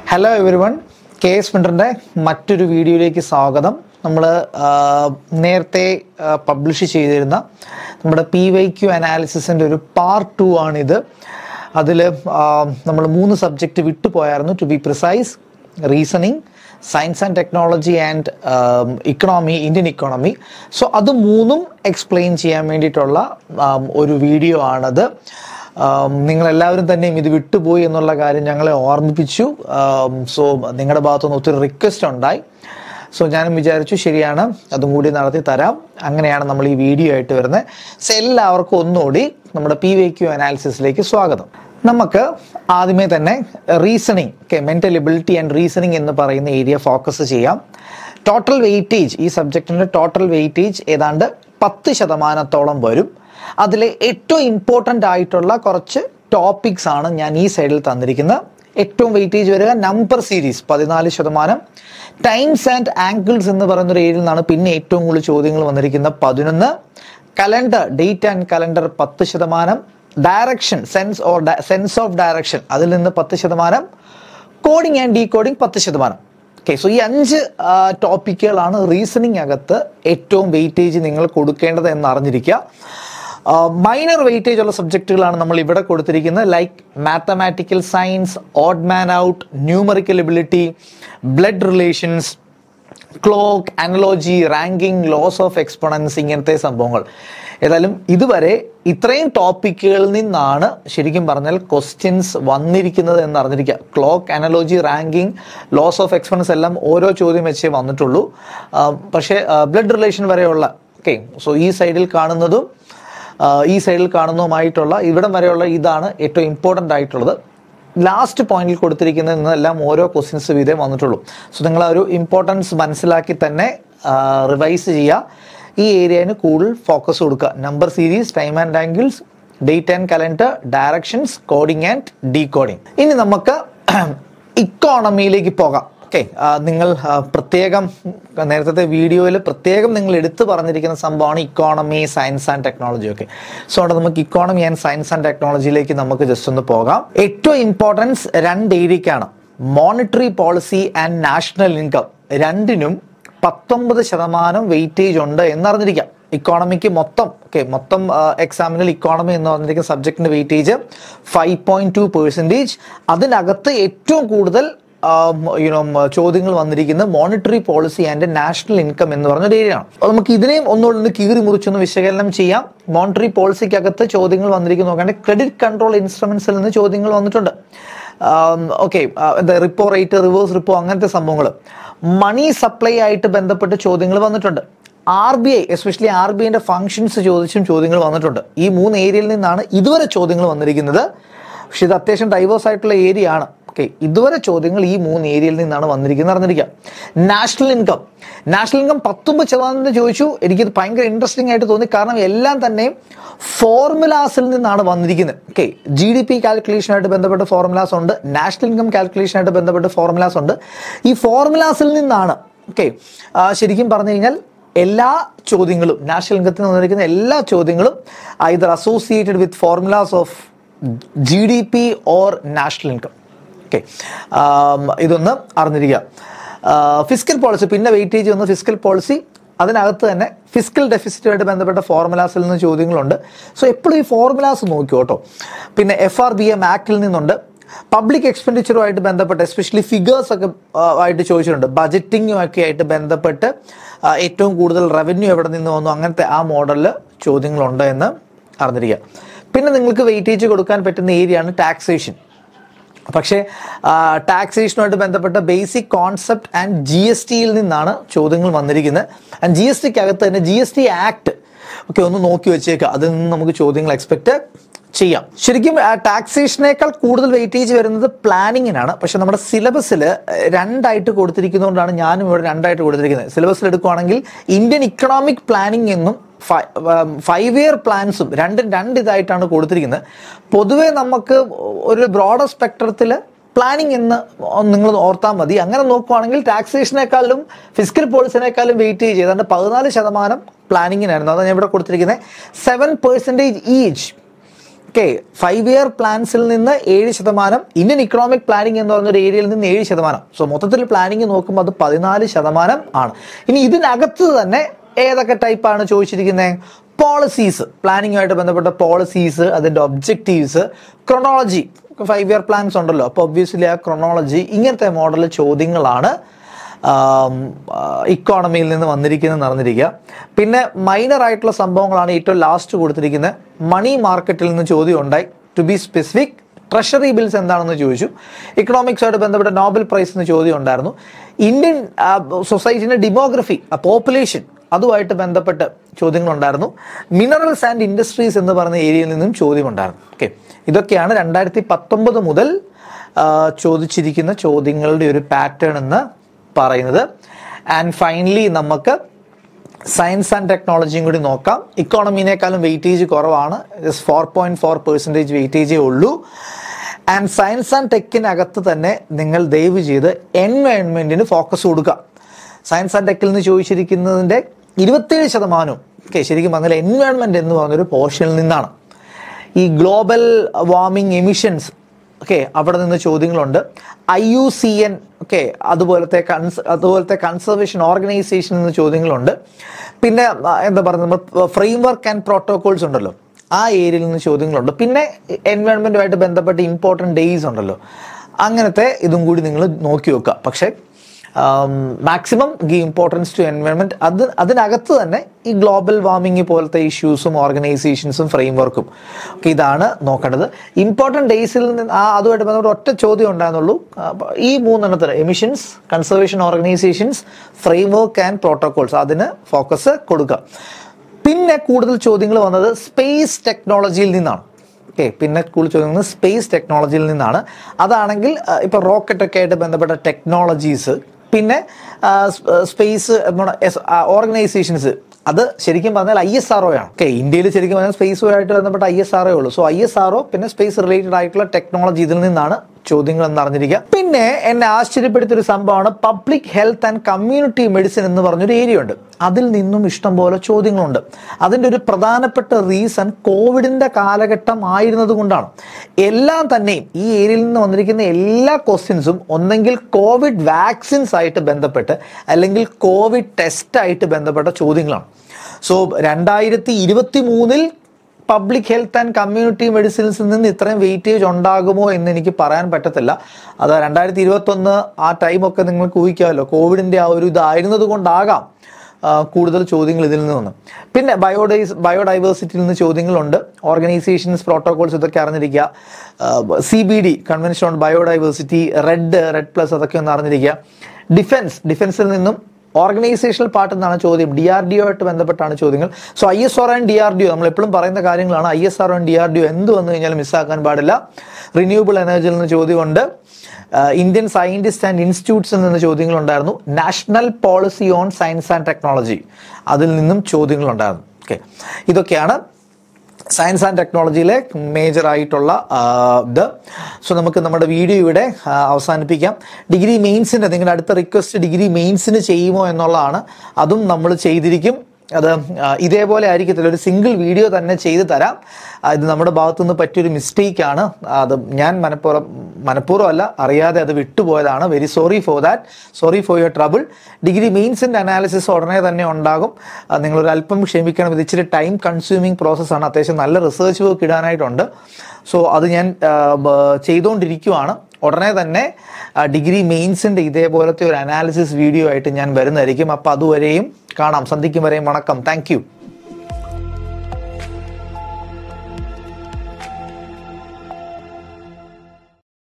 hello everyone K S മിൻറ്ററിൻ്റെ മറ്റൊരു വീഡിയോയിലേക്ക് സ്വാഗതം നമ്മൾ നേരത്തെ പബ്ലിഷ് ചെയ്തിരുന്ന നമ്മുടെ പി വൈ ക്യു അനാലിസിസിൻ്റെ ഒരു പാർട്ട് ടു ആണിത് അതിൽ നമ്മൾ മൂന്ന് സബ്ജക്റ്റ് വിട്ടുപോയായിരുന്നു to be precise reasoning science and technology and economy Indian economy so അത് മൂന്നും എക്സ്പ്ലെയിൻ ചെയ്യാൻ വേണ്ടിയിട്ടുള്ള ആം, ഒരു വീഡിയോ ആണത് ആം, നിങ്ങളെല്ലാവരും തന്നെയും ഇത് വിട്ടുപോയി എന്നുള്ള കാര്യം ഞങ്ങളെ ഓർമ്മിപ്പിച്ചു സോ നിങ്ങളുടെ ഭാഗത്തുനിന്ന് ഒത്തിരി റിക്വസ്റ്റ് ഉണ്ടായി സോ ഞാനും വിചാരിച്ചു ശരിയാണ് അതും കൂടി നടത്തി തരാം അങ്ങനെയാണ് നമ്മൾ ഈ വീഡിയോ ആയിട്ട് വരുന്നത് സോ എല്ലാവർക്കും ഒന്നുകൂടി നമ്മുടെ പി വൈ ക്യു അനാലിസിസിലേക്ക് സ്വാഗതം നമുക്ക് ആദ്യമേ തന്നെ reasoning okay mental ability and reasoning എന്ന് പറയുന്ന ഏരിയ ഫോക്കസ് ചെയ്യാം ടോട്ടൽ വെയിറ്റേജ് ഈ സബ്ജക്റ്റിൻ്റെ ടോട്ടൽ വെയിറ്റേജ് ഏതാണ്ട് പത്ത് ശതമാനത്തോളം വരും അതിലെ ഏറ്റവും ഇമ്പോർട്ടൻ്റ് ആയിട്ടുള്ള കുറച്ച് ടോപ്പിക്സ് ആണ് ഞാൻ ഈ സൈഡിൽ തന്നിരിക്കുന്നത് ഏറ്റവും വെയിറ്റേജ് വരിക നമ്പർ സീരീസ് പതിനാല് ശതമാനം ടൈംസ് ആൻഡ് ആംഗിൾസ് എന്ന് പറയുന്ന ഒരു ഏരിയയിൽ നിന്നാണ് പിന്നെ ഏറ്റവും കൂടുതൽ ചോദ്യങ്ങൾ വന്നിരിക്കുന്നത് പതിനൊന്ന് കലണ്ടർ ഡേറ്റ് ആൻഡ് കലണ്ടർ പത്ത് ശതമാനം direction sense or sense of direction അതിൽ നിന്ന് പത്ത് ശതമാനം കോഡിംഗ് ആൻഡ് ഡീകോഡിംഗ് പത്ത് ശതമാനം ഓക്കെ സോ ഈ അഞ്ച് ടോപ്പിക്കുകളാണ് റീസണിംഗ് അകത്ത് ഏറ്റവും വെയിറ്റേജ് നിങ്ങൾ കൊടുക്കേണ്ടത് എന്ന് അറിഞ്ഞിരിക്കുക മൈനർ വെയിറ്റേജ് ഉള്ള സബ്ജക്റ്റുകളാണ് നമ്മൾ ഇവിടെ കൊടുത്തിരിക്കുന്നത് like mathematical science odd man out numerical ability blood relations clock analogy ranking laws of exponents ഇങ്ങനത്തെ സംഭവങ്ങൾ ഏതായാലും ഇതുവരെ ഇത്രയും ടോപ്പിക്കുകളിൽ നിന്നാണ് ശരിക്കും പറഞ്ഞാൽ ക്വസ്റ്റ്യൻസ് വന്നിരിക്കുന്നത് എന്ന് അറിഞ്ഞിരിക്കുക clock analogy ranking laws of exponents എല്ലാം ഓരോ ചോദ്യം വെച്ചേ വന്നിട്ടുള്ളൂ ആ, പക്ഷേ ബ്ലഡ് റിലേഷൻ വരെയുള്ള ഓക്കെ സോ ഈ സൈഡിൽ കാണുന്നതും ആ, ഈ സൈഡിൽ കാണുന്നതുമായിട്ടുള്ള ഇവിടം വരെയുള്ള ഇതാണ് ഏറ്റവും ഇമ്പോർട്ടൻ്റ് ആയിട്ടുള്ളത് ലാസ്റ്റ് പോയിന്റിൽ കൊടുത്തിരിക്കുന്നതിൽ നിന്നെല്ലാം ഓരോ ക്വസ്റ്റ്യൻസ് വീതം വന്നിട്ടുള്ളൂ സോ നിങ്ങൾ ആ ഒരു ഇമ്പോർട്ടൻസ് മനസ്സിലാക്കി തന്നെ റിവൈസ് ചെയ്യുക ഈ ഏരിയന് കൂടുതൽ ഫോക്കസ് കൊടുക്കുക number series time and angles date and calendar directions coding and decoding ഇനി നമുക്ക് ഇക്കോണമിയിലേക്ക് പോകാം ഓക്കെ നിങ്ങൾ ആ, പ്രത്യേകം നേരത്തെ വീഡിയോയിൽ പ്രത്യേകം നിങ്ങൾ എടുത്തു പറഞ്ഞിരിക്കുന്ന സംഭവമാണ് ഇക്കോണമി സയൻസ് ആൻഡ് ടെക്നോളജി ഒക്കെ സോ അവിടെ നമുക്ക് ഇക്കോണമി ആൻഡ് സയൻസ് ആൻഡ് ടെക്നോളജിയിലേക്ക് നമുക്ക് ജസ്റ്റ് ഒന്ന് പോകാം ഏറ്റവും ഇമ്പോർട്ടൻസ് രണ്ട് ഏരിയക്കാണ് monetary policy and national income രണ്ടിനും പത്തൊമ്പത് ശതമാനം വെയിറ്റേജ് ഉണ്ട് എന്നറിഞ്ഞിരിക്കാം ഇക്കോണമിക്ക് മൊത്തം ഓക്കെ മൊത്തം എക്സാമിനിൽ ഇക്കോണമി എന്ന് പറഞ്ഞിരിക്കുന്ന സബ്ജക്റ്റിന്റെ weightage five point two percentage അതിനകത്ത് ഏറ്റവും കൂടുതൽ യുനോ ചോദ്യങ്ങൾ വന്നിരിക്കുന്നത് monetary policy and national income എന്ന് പറഞ്ഞ ഒരു ഏരിയയാണ് അപ്പോൾ നമുക്ക് ഇതിനെയും ഒന്നുകൂടി ഒന്ന് കീറി മുറിച്ചൊന്ന് വിശകലനം ചെയ്യാം മോണിറ്ററി പോളിസിക്കകത്ത് ചോദ്യങ്ങൾ വന്നിരിക്കുന്നു നോക്കുകയാണെങ്കിൽ ക്രെഡിറ്റ് കൺട്രോൾ ഇൻസ്ട്രുമെന്റ്സിൽ നിന്ന് ചോദ്യങ്ങൾ വന്നിട്ടുണ്ട് ഓക്കെ എന്താ റിപ്പോ റേറ്റ് റിവേഴ്സ് റിപ്പോ അങ്ങനത്തെ സംഭവങ്ങൾ മണി സപ്ലൈ ആയിട്ട് ബന്ധപ്പെട്ട് ചോദ്യങ്ങൾ വന്നിട്ടുണ്ട് R B I especially R B ഐന്റെ ഫംഗ്ഷൻസ് ചോദിച്ചും ചോദ്യങ്ങൾ വന്നിട്ടുണ്ട് ഈ മൂന്ന് ഏരിയയിൽ നിന്നാണ് ഇതുവരെ ചോദ്യങ്ങൾ വന്നിരിക്കുന്നത് പക്ഷെ ഇത് അത്യാവശ്യം ഡൈവേഴ്സ് ആയിട്ടുള്ള ഏരിയ ആണ് ഓക്കെ ഇതുവരെ ചോദ്യങ്ങൾ ഈ മൂന്ന് ഏരിയയിൽ നിന്നാണ് വന്നിരിക്കുന്നത് അറിഞ്ഞിരിക്കാം നാഷണൽ ഇൻകം നാഷണൽ ഇൻകം പത്തൊമ്പത് ശതമാനം ചോദിച്ചു എനിക്കിത് ഭയങ്കര ഇൻട്രസ്റ്റിംഗ് ആയിട്ട് തോന്നി കാരണം എല്ലാം തന്നെ ഫോർമുലാസിൽ നിന്നാണ് വന്നിരിക്കുന്നത് ഓക്കെ ജി ഡി പി കാൽക്കുലേഷനായിട്ട് ബന്ധപ്പെട്ട ഫോർമുലാസ് ഉണ്ട് നാഷണൽ ഇൻകം കാൽക്കുലേഷനായിട്ട് ബന്ധപ്പെട്ട ഫോർമുലാസ് ഉണ്ട് ഈ ഫോർമുലാസിൽ നിന്നാണ് ഓക്കെ ശരിക്കും പറഞ്ഞു കഴിഞ്ഞാൽ എല്ലാ ചോദ്യങ്ങളും നാഷണൽ ഇൻകത്തിൽ നിന്ന് വന്നിരിക്കുന്ന എല്ലാ ചോദ്യങ്ങളും either associated with formulas of G D P or national income okay ഇതൊന്ന് അറിഞ്ഞിരിക്കുക ഫിസിക്കൽ പോളിസി പിന്നെ വെയിറ്റേജ് വന്ന ഫിസിക്കൽ പോളിസി അതിനകത്ത് തന്നെ ഫിസിക്കൽ ഡെഫിസിറ്റുമായിട്ട് ബന്ധപ്പെട്ട ഫോർമുലാസിൽ നിന്ന് ചോദ്യങ്ങളുണ്ട് സോ എപ്പോഴും ഈ ഫോർമുലാസ് നോക്കിയോ കേട്ടോ പിന്നെ എഫ് ആർ ബി എം ആക്ടിൽ നിന്നുണ്ട് പബ്ലിക് എക്സ്പെൻഡിച്ചറുമായിട്ട് ബന്ധപ്പെട്ട് എസ്പെഷ്യലി ഫിഗേഴ്സ് ഒക്കെ ആ, ആയിട്ട് ചോദിച്ചിട്ടുണ്ട് ബജറ്റിങ്ങും ഒക്കെ ആയിട്ട് ബന്ധപ്പെട്ട് ആ, ഏറ്റവും കൂടുതൽ റവന്യൂ എവിടെ നിന്ന് വന്നു അങ്ങനത്തെ ആ മോഡലിൽ ചോദ്യങ്ങളുണ്ട് എന്ന് അറിഞ്ഞിരിക്കുക പിന്നെ നിങ്ങൾക്ക് വെയിറ്റേജ് കൊടുക്കാൻ പറ്റുന്ന ഏരിയയാണ് ടാക്സേഷൻ പക്ഷേ ടാക്സേഷനുമായിട്ട് ബന്ധപ്പെട്ട basic concept and G S ടിയിൽ നിന്നാണ് ചോദ്യങ്ങൾ വന്നിരിക്കുന്നത് ആൻഡ് ജി എസ് ടിക്ക് അകത്ത് തന്നെ ജി എസ് ടി ആക്ട് ഒക്കെ ഒന്ന് നോക്കി വെച്ചേക്കുക അതിൽ നിന്ന് നമുക്ക് ചോദ്യങ്ങൾ എക്സ്പെക്ട് ചെയ്യാം ശരിക്കും ടാക്സേഷനേക്കാൾ കൂടുതൽ വെയിറ്റേജ് വരുന്നത് പ്ലാനിങ്ങിനാണ് പക്ഷെ നമ്മുടെ സിലബസിൽ രണ്ടായിട്ട് കൊടുത്തിരിക്കുന്നതുകൊണ്ടാണ് ഞാനും ഇവിടെ രണ്ടായിട്ട് കൊടുത്തിരിക്കുന്നത് സിലബസിൽ എടുക്കുവാണെങ്കിൽ ഇന്ത്യൻ ഇക്കണോമിക് പ്ലാനിംഗ് എന്നും ഫൈവ് ഇയർ പ്ലാൻസും രണ്ടും രണ്ട് ഇതായിട്ടാണ് കൊടുത്തിരിക്കുന്നത് പൊതുവെ നമുക്ക് ഒരു ബ്രോഡർ സ്പെക്ട്രത്തിൽ പ്ലാനിങ് എന്ന് നിങ്ങൾ ഓർത്താൽ മതി അങ്ങനെ നോക്കുവാണെങ്കിൽ ടാക്സേഷനേക്കാളും ഫിസിക്കൽ പോളിസിനേക്കാളും വെയിറ്റ് ചെയ്ത് ഏതാണ്ട് പതിനാല് ശതമാനം പ്ലാനിങ്ങിനായിരുന്നു അതാണ് ഞാൻ ഇവിടെ കൊടുത്തിരിക്കുന്നത് seven percentage each okay five year പ്ലാൻസിൽ നിന്ന് ഏഴ് ശതമാനം ഇന്ത്യൻ ഇക്കണോമിക് പ്ലാനിംഗ് എന്ന് പറഞ്ഞൊരു ഏരിയയിൽ നിന്ന് ഏഴ് ശതമാനം സോ മൊത്തത്തിൽ പ്ലാനിംഗ് നോക്കുമ്പോൾ അത് പതിനാല് ശതമാനം ആണ് ഇനി ഇതിനകത്ത് തന്നെ ഏതൊക്കെ ടൈപ്പാണ് ചോദിച്ചിരിക്കുന്നത് പോളിസീസ് പ്ലാനിങ്ങുമായിട്ട് ബന്ധപ്പെട്ട പോളിസീസ് അതിൻ്റെ objectives chronology five year plans ഉണ്ടല്ലോ അപ്പോൾ ഒബ്വിയസ്ലി ആ ക്രൊണോളജി ഇങ്ങനത്തെ മോഡൽ ചോദ്യങ്ങളാണ് ഇക്കോണമിയിൽ നിന്ന് വന്നിരിക്കുന്നത് നടന്നിരിക്കുക പിന്നെ മൈനർ ആയിട്ടുള്ള സംഭവങ്ങളാണ് ഏറ്റവും ലാസ്റ്റ് കൊടുത്തിരിക്കുന്നത് മണി മാർക്കറ്റിൽ നിന്ന് ചോദ്യം ഉണ്ടായി to be specific treasury bills എന്താണെന്ന് ചോദിച്ചു ഇക്കണോമിക്സുമായിട്ട് ബന്ധപ്പെട്ട നോബൽ പ്രൈസ് എന്ന് ചോദ്യം ഉണ്ടായിരുന്നു ഇന്ത്യൻ സൊസൈറ്റിൻ്റെ ഡിമോഗ്രഫി പോപ്പുലേഷൻ അതുമായിട്ട് ബന്ധപ്പെട്ട് ചോദ്യങ്ങളുണ്ടായിരുന്നു മിനറൽസ് ആൻഡ് ഇൻഡസ്ട്രീസ് എന്ന് പറയുന്ന ഏരിയയിൽ നിന്നും ചോദ്യമുണ്ടായിരുന്നു ഓക്കെ ഇതൊക്കെയാണ് രണ്ടായിരത്തി പത്തൊമ്പത് മുതൽ ആ, ചോദിച്ചിരിക്കുന്ന ചോദ്യങ്ങളുടെ ഒരു പാറ്റേൺ എന്ന് പറയുന്നത് ആൻഡ് ഫൈനലി നമുക്ക് സയൻസ് ആൻഡ് ടെക്നോളജിയും കൂടി നോക്കാം ഇക്കോണമിനേക്കാളും വെയിറ്റേജ് കുറവാണ് just four point four percentage വെയിറ്റേജേ ഉള്ളൂ ആൻഡ് സയൻസ് ആൻഡ് ടെക്കിനകത്ത് തന്നെ നിങ്ങൾ ദയവ് ചെയ്ത് എൻവയൺമെൻറ്റിന് ഫോക്കസ് കൊടുക്കുക സയൻസ് ആൻഡ് ടെക്കിൽ നിന്ന് ചോദിച്ചിരിക്കുന്നതിൻ്റെ ഇരുപത്തേഴ് ശതമാനവും ഓക്കെ ശരിക്കും പറഞ്ഞാൽ എൻവയൺമെൻറ്റ് എന്ന് പറഞ്ഞൊരു പോർഷനിൽ നിന്നാണ് ഈ ഗ്ലോബൽ വാർമിംഗ് എമിഷൻസ് ഓക്കെ അവിടെ നിന്ന് ചോദ്യങ്ങളുണ്ട് I U C N okay അതുപോലത്തെ കൺസ് അതുപോലത്തെ കൺസർവേഷൻ ഓർഗനൈസേഷനിൽ നിന്ന് ചോദ്യങ്ങളുണ്ട് പിന്നെ ആ, എന്താ പറയുക നമ്മൾ ഫ്രെയിം വർക്ക് ആൻഡ് പ്രോട്ടോകോൾസ് ഉണ്ടല്ലോ ആ ഏരിയയിൽ നിന്ന് ചോദ്യങ്ങളുണ്ട് പിന്നെ എൻവയോൺമെൻറ്റുമായിട്ട് ബന്ധപ്പെട്ട ഇമ്പോർട്ടൻറ്റ് ഡേയ്സ് ഉണ്ടല്ലോ അങ്ങനത്തെ ഇതും കൂടി നിങ്ങൾ നോക്കി വെക്കുക പക്ഷേ മാക്സിമം ഗി ഇമ്പോർട്ടൻസ് ടു എൻവയോൺമെന്റ് അത് അതിനകത്ത് തന്നെ ഈ ഗ്ലോബൽ വാർമിംഗ് പോലത്തെ ഇഷ്യൂസും ഓർഗനൈസേഷൻസും ഫ്രെയിം വർക്കും ഒക്കെ ഇതാണ് നോക്കേണ്ടത് ഇമ്പോർട്ടൻറ്റ് ഡേയ്സിൽ നിന്ന് ആ അതുമായിട്ട് ബന്ധപ്പെട്ട ഒറ്റ ചോദ്യം ഉണ്ടായിരുന്നുള്ളൂ ആ, ഈ മൂന്നെണ്ണത്തിന് emissions conservation organisations framework and protocols അതിന് ഫോക്കസ് കൊടുക്കുക പിന്നെ കൂടുതൽ ചോദ്യങ്ങൾ വന്നത് സ്പേസ് ടെക്നോളജിയിൽ നിന്നാണ് ഓക്കെ പിന്നെ കൂടുതൽ ചോദ്യങ്ങൾ സ്പേസ് ടെക്നോളജിയിൽ നിന്നാണ് അതാണെങ്കിൽ ആ, ഇപ്പൊ റോക്കറ്റ് ഒക്കെ ആയിട്ട് ബന്ധപ്പെട്ട ടെക്നോളജീസ് പിന്നെ സ്പേസ് ഓർഗനൈസേഷൻസ് അത് ശരിക്കും പറഞ്ഞാൽ ഐ എസ് ആർ ഒ ആണ് ഓക്കെ ഇന്ത്യയിൽ ശരിക്കും പറഞ്ഞാൽ സ്പേസുമായിട്ട് ബന്ധപ്പെട്ട ഐ എസ് ആർ ഒ ഉള്ളൂ so I S R O പിന്നെ സ്പേസ് റിലേറ്റഡ് ആയിട്ടുള്ള ടെക്നോളജി ഇതിൽ നിന്നാണ് ചോദ്യങ്ങൾ എന്ന് അറിഞ്ഞിരിക്കുക പിന്നെ എന്നെ ആശ്ചര്യപ്പെടുത്തിയ ഒരു സംഭവമാണ് public health and community medicine എന്ന് പറഞ്ഞൊരു ഏരിയ ഉണ്ട് അതിൽ നിന്നും ഇഷ്ടംപോലെ ചോദ്യങ്ങളുണ്ട് അതിൻ്റെ ഒരു പ്രധാനപ്പെട്ട റീസൺ കോവിഡിൻ്റെ കാലഘട്ടം ആയിരുന്നത് കൊണ്ടാണ് എല്ലാം തന്നെയും ഈ ഏരിയയിൽ നിന്ന് വന്നിരിക്കുന്ന എല്ലാ ക്വസ്റ്റ്യൻസും ഒന്നെങ്കിൽ കോവിഡ് വാക്സിൻസ് ആയിട്ട് ബന്ധപ്പെട്ട് അല്ലെങ്കിൽ കോവിഡ് ടെസ്റ്റ് ആയിട്ട് ബന്ധപ്പെട്ട ചോദ്യങ്ങളാണ് സോ രണ്ടായിരത്തി ഇരുപത്തി മൂന്നിൽ പബ്ലിക് ഹെൽത്ത് ആൻഡ് കമ്മ്യൂണിറ്റി മെഡിസിൻസിൽ നിന്ന് ഇത്രയും വെയിറ്റേജ് ഉണ്ടാകുമോ എന്ന് എനിക്ക് പറയാൻ പറ്റത്തില്ല അത് രണ്ടായിരത്തി ഇരുപത്തൊന്ന് ആ ടൈമൊക്കെ നിങ്ങൾക്ക് ഊഹിക്കാമല്ലോ കോവിഡിൻ്റെ ആ ഒരു ഇതായിരുന്നത് കൊണ്ടാകാം ആ, കൂടുതൽ ചോദ്യങ്ങൾ ഇതിൽ നിന്ന് വന്നു പിന്നെ ബയോഡൈസ് ബയോഡൈവേഴ്സിറ്റിയിൽ നിന്ന് ചോദ്യങ്ങളുണ്ട് ഓർഗനൈസേഷൻസ് പ്രോട്ടോകോൾസ് ഇതൊക്കെ അറിഞ്ഞിരിക്കുക C B D convention on biodiversity red red plus അതൊക്കെ ഒന്ന് അറിഞ്ഞിരിക്കുക ഡിഫൻസ് ഡിഫൻസിൽ നിന്നും ഓർഗനൈസേഷണൽ പാർട്ട് എന്നാണ് ചോദ്യം ഡി ആർ ഡി ഒ ആയിട്ട് ബന്ധപ്പെട്ടാണ് ചോദ്യങ്ങൾ so I S R and D R D O നമ്മൾ എപ്പോഴും പറയുന്ന കാര്യങ്ങളാണ് I S R and D R D O എന്ത് വന്നു കഴിഞ്ഞാലും മിസ്സാക്കാൻ പാടില്ല റിന്യൂവബിൾ എനർജിയിൽ നിന്ന് ചോദ്യമുണ്ട് ആഹ് ഇന്ത്യൻ സയന്റിസ്റ്റ് ആൻഡ് ഇൻസ്റ്റിറ്റ്യൂട്ട്സിൽ നിന്ന് ചോദ്യങ്ങളുണ്ടായിരുന്നു national policy on science and technology അതിൽ നിന്നും ചോദ്യങ്ങളുണ്ടായിരുന്നു ഓക്കെ ഇതൊക്കെയാണ് സയൻസ് ആൻഡ് ടെക്നോളജിയിലെ മേജർ ആയിട്ടുള്ള ആ, ഇത് സോ നമുക്ക് നമ്മുടെ വീഡിയോ ഇവിടെ ആ, അവസാനിപ്പിക്കാം ഡിഗ്രി മെയിൻസിൻ്റെ നിങ്ങളുടെ അടുത്ത റിക്വസ്റ്റ് ഡിഗ്രി മെയിൻസിന് ചെയ്യുമോ എന്നുള്ളതാണ് അതും നമ്മൾ ചെയ്തിരിക്കും അത് ആ, ഇതേപോലെ ആയിരിക്കത്തില്ല ഒരു സിംഗിൾ വീഡിയോ തന്നെ ചെയ്തു തരാം ആ, ഇത് നമ്മുടെ ഭാഗത്തു നിന്ന് പറ്റിയൊരു മിസ്റ്റേക്കാണ് അത് ഞാൻ മനഃപൂർവ്വം മനഃപൂർവ്വം അല്ല അറിയാതെ അത് വിട്ടുപോയതാണ് very sorry for that sorry for your trouble degree മെയിൻസിൻ്റെ അനാലിസിസ് ഉടനെ തന്നെ ഉണ്ടാകും ആ, നിങ്ങളൊരു അല്പം ക്ഷമിക്കണം ഇത് ഇച്ചിരി ടൈം കൺസ്യൂമിങ് പ്രോസസ്സാണ് അത്യാവശ്യം നല്ല റിസർച്ച് വർക്ക് ഇടാനായിട്ടുണ്ട് സോ അത് ഞാൻ ആ, ബ- ചെയ്തുകൊണ്ടിരിക്കുവാണ് ഉടനെ തന്നെ ആ, ഡിഗ്രി മെയിൻസിൻ്റെ ഇതേപോലത്തെ ഒരു അനാലിസിസ് വീഡിയോ ആയിട്ട് ഞാൻ വരുന്നതായിരിക്കും അപ്പോൾ അതുവരെയും കാണാം സന്ധിക്കും വരെയും വണക്കം താങ്ക് യു